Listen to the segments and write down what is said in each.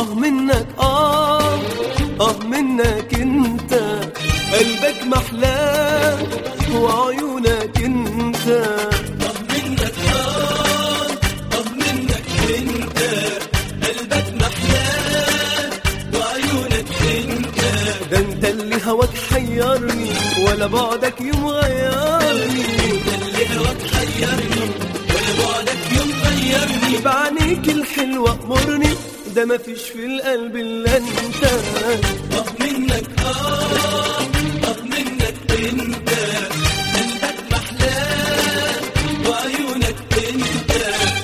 اه منك اه اه منك انت قلبك محلاه وعيونك انت اه منك اه اه منك انت قلبك محلاه وعيونك انت ده انت اللي هواك حيرني ولا بعدك يوم غيرني ده اللي هواك حيرني ولا بعدك يوم غيرني بعينيك الحلوة امرني ده مفيش في القلب الا انت اه منك اه اه منك انت قلبك محلاه وعيونك انت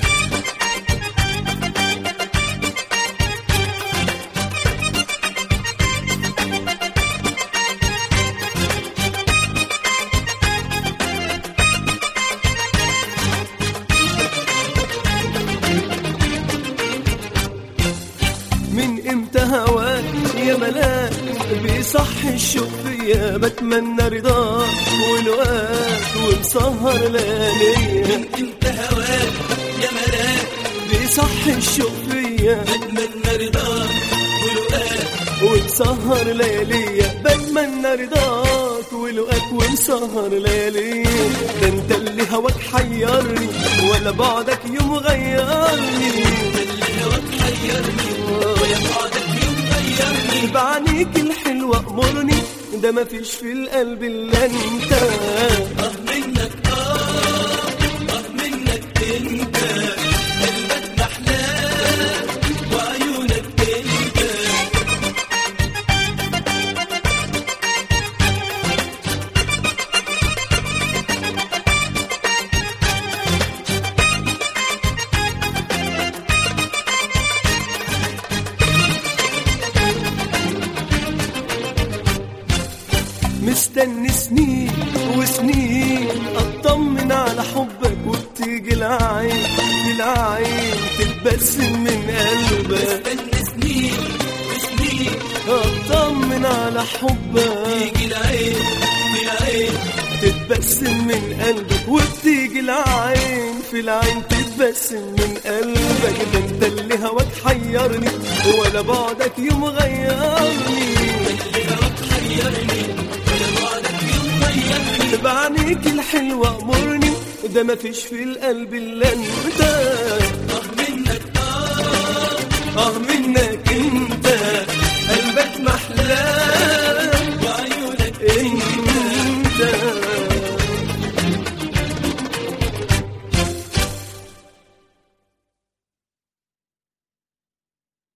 من امتى هواك يا ملاك بيصحي الشوق فيا بتمنى رضاك ولقاك ومسهر لياليا انت هواك يا ملاك بيصحي الشوق فيا اتمنى رضاك ولقاك ومسهر لياليا بتمنى رضاك ولقاك ومسهر لياليا ده انت اللي هواك حيرني ولا بعدك يوم غيرني اللي هواك حيرني ولا بعدك يوم غيرني بعينيك الحلوة امرني ده مفيش في القلب الا انت اه منك اه اه منك انت قلبك محلاه وعيونك انت مستني سنين وسنين اطمن على حبك وبتيجي العين العين تتبسم من قلبك استنى سنين وسنين اطمن على حبك يجي العين في العين تتبسم من قلبك وبتيجي العين في العين تتبسم من قلبك ده انت اللي هواك حيرني ولا بعدك يوم غيرني اللي هواك حيرني ولا بعدك يوم غيرني بعينيك الحلوة امرني ده مفيش في القلب الا انت اه منك اه اه منك انت قلبك محلاه وعيونك انت